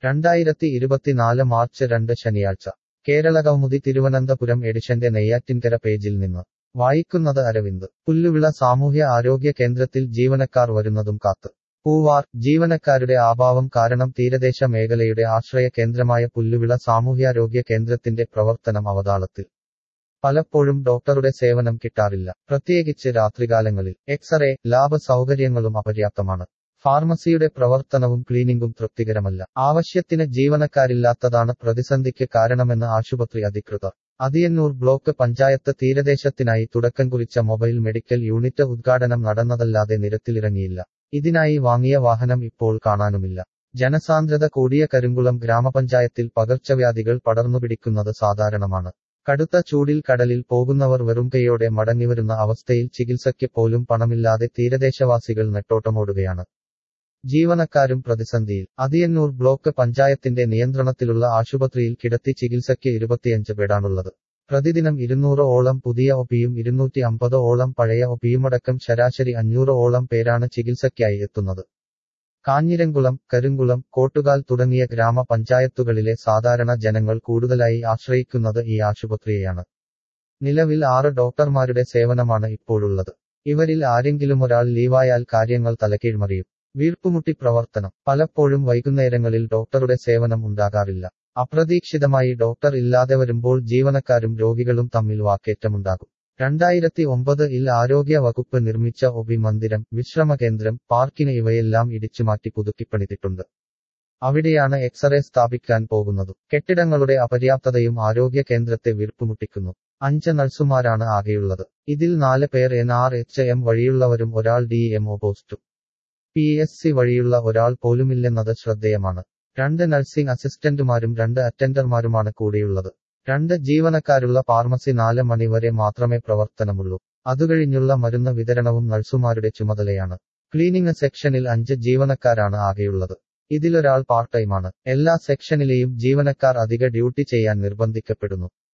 രണ്ടായിരത്തി ഇരുപത്തിനാല് മാർച്ച് രണ്ട് ശനിയാഴ്ച കേരള കൗമുദി തിരുവനന്തപുരം എഡിഷന്റെ നെയ്യാറ്റിൻകര പേജിൽ നിന്ന് വായിക്കുന്നത് അരവിന്ദ് പുല്ലുവിള സാമൂഹ്യ ആരോഗ്യ കേന്ദ്രത്തിൽ ജീവനക്കാർ വരുന്നതും കാത്ത് പൂവാർ ജീവനക്കാരുടെ അഭാവം കാരണം തീരദേശ മേഖലയുടെ ആശ്രയ കേന്ദ്രമായ പുല്ലുവിള സാമൂഹ്യാരോഗ്യ കേന്ദ്രത്തിന്റെ പ്രവർത്തനം അവതാളത്തിൽ പലപ്പോഴും ഡോക്ടറുടെ സേവനം കിട്ടാറില്ല പ്രത്യേകിച്ച് രാത്രികാലങ്ങളിൽ എക്സ്റേ ലാബ് സൗകര്യങ്ങളും അപര്യാപ്തമാണ് ഫാർമസിയുടെ പ്രവർത്തനവും ക്ലീനിംഗും തൃപ്തികരമല്ല ആവശ്യത്തിന് ജീവനക്കാരില്ലാത്തതാണ് പ്രതിസന്ധിക്ക് കാരണമെന്ന് ആശുപത്രി അധികൃതർ അതിയന്നൂർ ബ്ലോക്ക് പഞ്ചായത്ത് തീരദേശത്തിനായി തുടക്കം കുറിച്ച മൊബൈൽ മെഡിക്കൽ യൂണിറ്റ് ഉദ്ഘാടനം നടന്നതല്ലാതെ നിരത്തിലിറങ്ങിയില്ല ഇതിനായി വാങ്ങിയ വാഹനം ഇപ്പോൾ കാണാനുമില്ല ജനസാന്ദ്രത കൂടിയ കരിങ്കുളം ഗ്രാമപഞ്ചായത്തിൽ പകർച്ചവ്യാധികൾ പടർന്നുപിടിക്കുന്നത് സാധാരണമാണ് കടുത്ത ചൂടിൽ കടലിൽ പോകുന്നവർ വെറും കൈയോടെ മടങ്ങിവരുന്ന അവസ്ഥയിൽ ചികിത്സയ്ക്ക് പോലും പണമില്ലാതെ തീരദേശവാസികൾ നെട്ടോട്ടമോടുകയാണ് ജീവനക്കാരും പ്രതിസന്ധിയിൽ അതിയന്നൂർ ബ്ലോക്ക് പഞ്ചായത്തിന്റെ നിയന്ത്രണത്തിലുള്ള ആശുപത്രിയിൽ കിടത്തി ചികിത്സയ്ക്ക് ഇരുപത്തിയഞ്ച് ബെഡാണുള്ളത് പ്രതിദിനം ഇരുന്നൂറ് ഓളം പുതിയ ഒപിയും ഇരുന്നൂറ്റി അമ്പത് ഓളം പഴയ ഒപിയുമടക്കം ശരാശരി അഞ്ഞൂറ് ഓളം പേരാണ് ചികിത്സയ്ക്കായി എത്തുന്നത് കാഞ്ഞിരംകുളം കരുങ്കുളം കോട്ടുകാൽ തുടങ്ങിയ ഗ്രാമപഞ്ചായത്തുകളിലെ സാധാരണ ജനങ്ങൾ കൂടുതലായി ആശ്രയിക്കുന്നത് ഈ ആശുപത്രിയെയാണ് നിലവിൽ ആറ് ഡോക്ടർമാരുടെ സേവനമാണ് ഇപ്പോഴുള്ളത് ഇവരിൽ ആരെങ്കിലും ഒരാൾ ലീവായാൽ കാര്യങ്ങൾ തലക്കീഴ്മറിയും വീർപ്പുമുട്ടി പ്രവർത്തനം പലപ്പോഴും വൈകുന്നേരങ്ങളിൽ ഡോക്ടറുടെ സേവനം ഉണ്ടാകാറില്ല അപ്രതീക്ഷിതമായി ഡോക്ടർ ഇല്ലാതെ വരുമ്പോൾ ജീവനക്കാരും രോഗികളും തമ്മിൽ വാക്കേറ്റമുണ്ടാകും രണ്ടായിരത്തി ഒമ്പത് ഇൽ ആരോഗ്യ വകുപ്പ് നിർമ്മിച്ച ഒബി മന്ദിരം വിശ്രമ കേന്ദ്രം പാർക്കിന് ഇവയെല്ലാം ഇടിച്ചുമാറ്റി പുതുക്കിപ്പണിതിട്ടുണ്ട് അവിടെയാണ് എക്സ്റേ സ്ഥാപിക്കാൻ പോകുന്നതും കെട്ടിടങ്ങളുടെ അപര്യാപ്തതയും ആരോഗ്യ കേന്ദ്രത്തെ വീർപ്പുമുട്ടിക്കുന്നു അഞ്ച് നഴ്സുമാരാണ് ആകെയുള്ളത് ഇതിൽ നാല് പേർ എൻ ആർ എച്ച് എം വഴിയുള്ളവരും ഒരാൾ ഡി എം ഒ പോസ്റ്റും പി എസ് സി വഴിയുള്ള ഒരാൾ പോലുമില്ലെന്നത് ശ്രദ്ധേയമാണ് രണ്ട് നഴ്സിംഗ് അസിസ്റ്റന്റുമാരും രണ്ട് അറ്റൻഡർമാരുമാണ് കൂടെയുള്ളത് രണ്ട് ജീവനക്കാരുള്ള ഫാർമസി നാല് മണിവരെ മാത്രമേ പ്രവർത്തനമുള്ളൂ അതുകഴിഞ്ഞുള്ള മരുന്ന് വിതരണവും നഴ്സുമാരുടെ ചുമതലയാണ് ക്ലീനിംഗ് സെക്ഷനിൽ അഞ്ച് ജീവനക്കാരാണ് ആകെയുള്ളത് ഇതിലൊരാൾ പാർട്ട് ടൈമാണ് എല്ലാ സെക്ഷനിലെയും ജീവനക്കാർ അധിക ഡ്യൂട്ടി ചെയ്യാൻ നിർബന്ധിക്കപ്പെടുന്നു